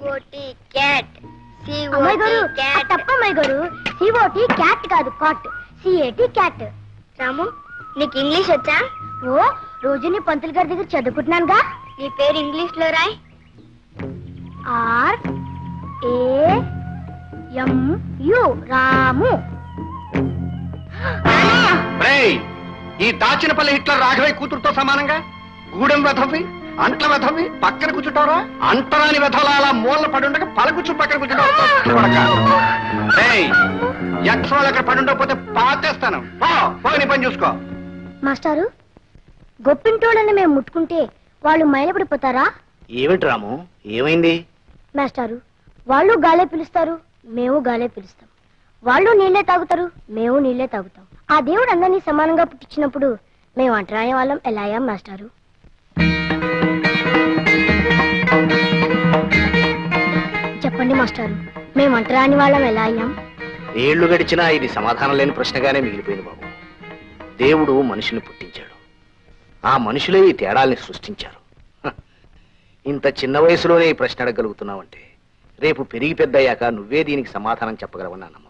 సిఓటి cat అమ్మాయి గారు అది తప్ప అమ్మాయి గారు సిఓటి క్యాట్ కాదు కాట్ సిఏటి క్యాట్ రాము నీకు ఇంగ్లీష్ వచ్చా ఓ రోజు నీ పంతులు గారి దగ్గర చదువుకుంటున్నానుగా నీ పేరు ఇంగ్లీష్ లో రాయ్ R A M U Ramu రేయ్ ఈ దాచినపల్లి హిట్లర్ రాఘవయ్య కూతురుతో సమానంగా గూడెం వెధవి అంట్ల వెధవి పక్కన కూర్చుంటారా అంటరాని వెధవల అలా మూల పడి ఉండక పలకూర్చు పక్కన కూర్చుంటావు యక్షవాళ్ళు అక్కడ పడి ఉండకపోతే పాతేస్తాను పో పో నీ పని చూసుకో మాస్టారు గొప్పింటోళ్ళని మేము ముట్టుకుంటే వాళ్ళు మైలపడిపోతారా ఏమిటి రాము ఏమైంది మాస్టారు వాళ్ళు గాలే పిలుస్తారు మేము గాలే పిలుస్తాం వాళ్ళు నీళ్ళే తాగుతారు మేము నీళ్ళే తాగుతాం ఆ దేవుడు అందరినీ సమానంగా పుట్టించినప్పుడు మేము అంటరాయం వాళ్ళం ఎలా అయ్యాం మాస్టారు చెప్పండి మాస్టారు మేము అంటరాని వాళ్ళం ఎలా అయ్యాం ఏళ్లు గడిచినా ఇది సమాధానం లేని ప్రశ్నగానే మిగిలిపోయింది బాబు దేవుడు మనిషిని పుట్టించాడు ఆ మనుషులే ఈ తేడాల్ని సృష్టించారు హ, ఇంత చిన్న వయసులోనే ఈ ప్రశ్న అడగలుగుతున్నావంటే రేపు పెరిగి పెద్దయ్యాక నువ్వే దీనికి సమాధానం చెప్పగలవని నా నమ్మకం